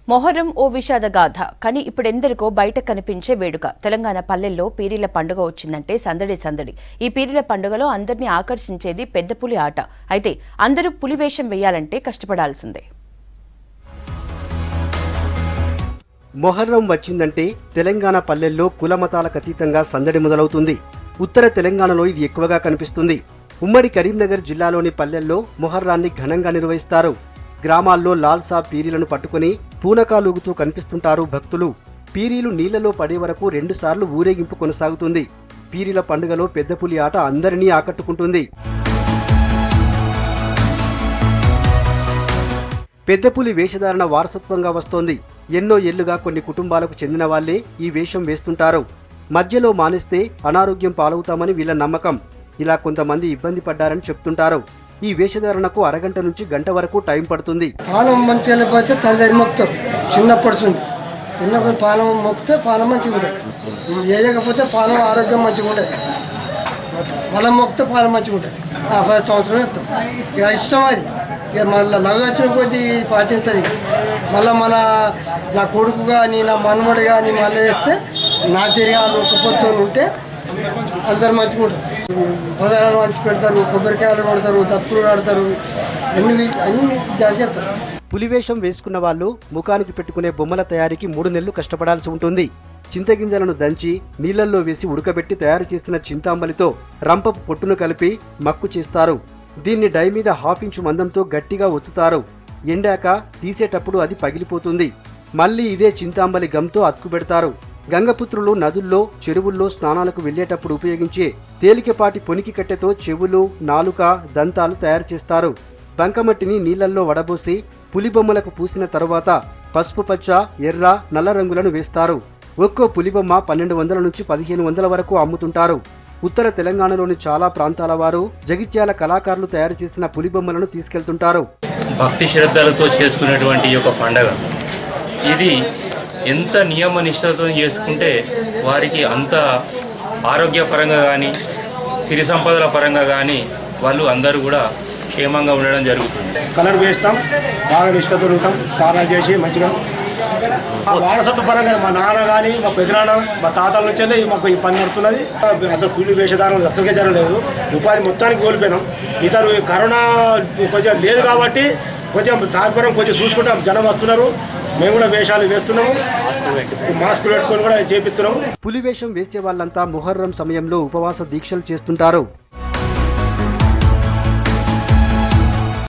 మొహరం ఓ విషాద గాథ కానీ ఇప్పుడెందరికో బయట కనిపించే వేడుక తెలంగాణ పల్లెల్లో పీరీల పండుగ వచ్చిందంటే సందడి సందడి ఈ పీరీల పండుగలో అందరినీ ఆకర్షించేది పెద్ద పులి ఆట అయితే అందరూ పులి వేషం వేయాలంటే కష్టపడాల్సిందే మొహర్రం వచ్చిందంటే తెలంగాణ పల్లెల్లో కులమతాలకు అతీతంగా సందడి మొదలవుతుంది ఉత్తర తెలంగాణలో ఇది ఎక్కువగా కనిపిస్తుంది ఉమ్మడి కరీంనగర్ జిల్లాలోని పల్లెల్లో మొహర్రాన్ని ఘనంగా నిర్వహిస్తారు గ్రామాల్లో లాల్సా పీరీలను పట్టుకుని పూనకాలూగుతూ కనిపిస్తుంటారు భక్తులు పీరీలు నీళ్లలో పడే వరకు రెండుసార్లు ఊరేగింపు కొనసాగుతుంది పీరీల పండుగలో పెద్ద పులి ఆట అందరినీ ఆకట్టుకుంటుంది పెద్దపులి వేషధారణ వారసత్వంగా వస్తోంది ఎన్నో ఏళ్లుగా కొన్ని కుటుంబాలకు చెందిన వాళ్లే ఈ వేషం వేస్తుంటారు మధ్యలో మానేస్తే అనారోగ్యం పాలవుతామని వీళ్ళ నమ్మకం ఇలా కొంతమంది ఇబ్బంది పడ్డారని చెప్తుంటారు ఈ వేషధారణకు అరగంట నుంచి గంట వరకు టైం పడుతుంది పానం మంచిగా లేకపోతే తల్లిదండ్రి మొక్కుతారు చిన్నప్పటి నుంచి చిన్నప్పుడు పానం మొక్కితే పానం మంచిగా ఉంటుంది వేయకపోతే పానం ఆరోగ్యం మంచిగా ఉండదు మళ్ళీ మొక్కితే పానం మంచిగా ఉంటుంది ఆ పది సంవత్సరం ఇస్తాం ఇక ఇష్టం అది ఇక మళ్ళీ లవ్ వచ్చిన కొద్దీ పాటించదు ఇక. మళ్ళీ మన నా కొడుకు కానీ నా మనవడు కానీ మళ్ళీ వేస్తే నా తిరిగి వాళ్ళు ఒక్కపోతూ ఉంటే అందరు మంచిగా ఉంటారు పదార్థాలు మంచి పెడతారు కొబ్బరికాయలు కొడతారు దత్తులు ఆడతారు అన్ని అన్ని చేస్తారు పులివేషం వేసుకున్న వాళ్ళు ముఖానికి పెట్టుకునే బొమ్మల తయారీకి మూడు నెలలు కష్టపడాల్సి ఉంటుంది చింతగింజలను దంచి నీళ్లల్లో వేసి ఉడకబెట్టి తయారు చేసిన చింతాంబలితో రంపపు పొట్టును కలిపి మక్కు చేస్తారు దీన్ని డై మీద హాఫ్ ఇంచు మందంతో గట్టిగా ఒత్తుతారు ఎండాక తీసేటప్పుడు అది పగిలిపోతుంది మళ్ళీ ఇదే చింతాంబలి గమ్తో అతుకు పెడతారు గంగపుత్రులు నదుల్లో చెరువుల్లో స్నానాలకు వెళ్లేటప్పుడు ఉపయోగించే తేలికపాటి పొనికి కట్టెతో చెవులు నాలుక దంతాలు తయారు చేస్తారు బంకమట్టిని నీళ్లల్లో వడబోసి పులిబొమ్మలకు పూసిన తరువాత పసుపు పచ్చ ఎర్ర నల్ల రంగులను వేస్తారు ఒక్కో పులిబొమ్మ పన్నెండు వందల నుంచి పదిహేను వందల వరకు అమ్ముతుంటారు ఉత్తర తెలంగాణలోని చాలా ప్రాంతాల వారు జగిత్యాల కళాకారులు తయారు చేసిన పులిబొమ్మలను తీసుకెళ్తుంటారు భక్తి శ్రద్ధలతో చేసుకునేటువంటి ఈ యొక్క పండగ ఇది ఎంత నియమ నిష్ఠతో చేసుకుంటే వారికి అంత ఆరోగ్యపరంగా కానీ సిరి సంపదల పరంగా కానీ వాళ్ళు అందరూ కూడా క్షేమంగా ఉండడం జరుగుతుంది కలర్ వేస్తాం బాగా నిష్ఠతో ఉంటాం స్నానాలు చేసి మంచిగా ఆ వారసత్వ పరంగా మా నాన్న కానీ మా పెదనాన్న మా తాతల నుంచే మాకు ఈ పని నడుతున్నది అసలు కూలి వేషధారం అసలుకే జరగలేదు ఉపాధి మొత్తానికి కోల్పోయినాం ఈసారి కరోనా కొంచెం లేదు కాబట్టి కొంచెం సాధ్వరం కొంచెం చూసుకుంటాం జనం వస్తున్నారు మేము కూడా వేషాలు వేస్తున్నాము మాస్క్ పెట్టుకొని కూడా చేపిస్తున్నాము పులివేషం వేసే వాళ్ళంతా మొహర్రం సమయంలో ఉపవాస దీక్షలు చేస్తుంటారు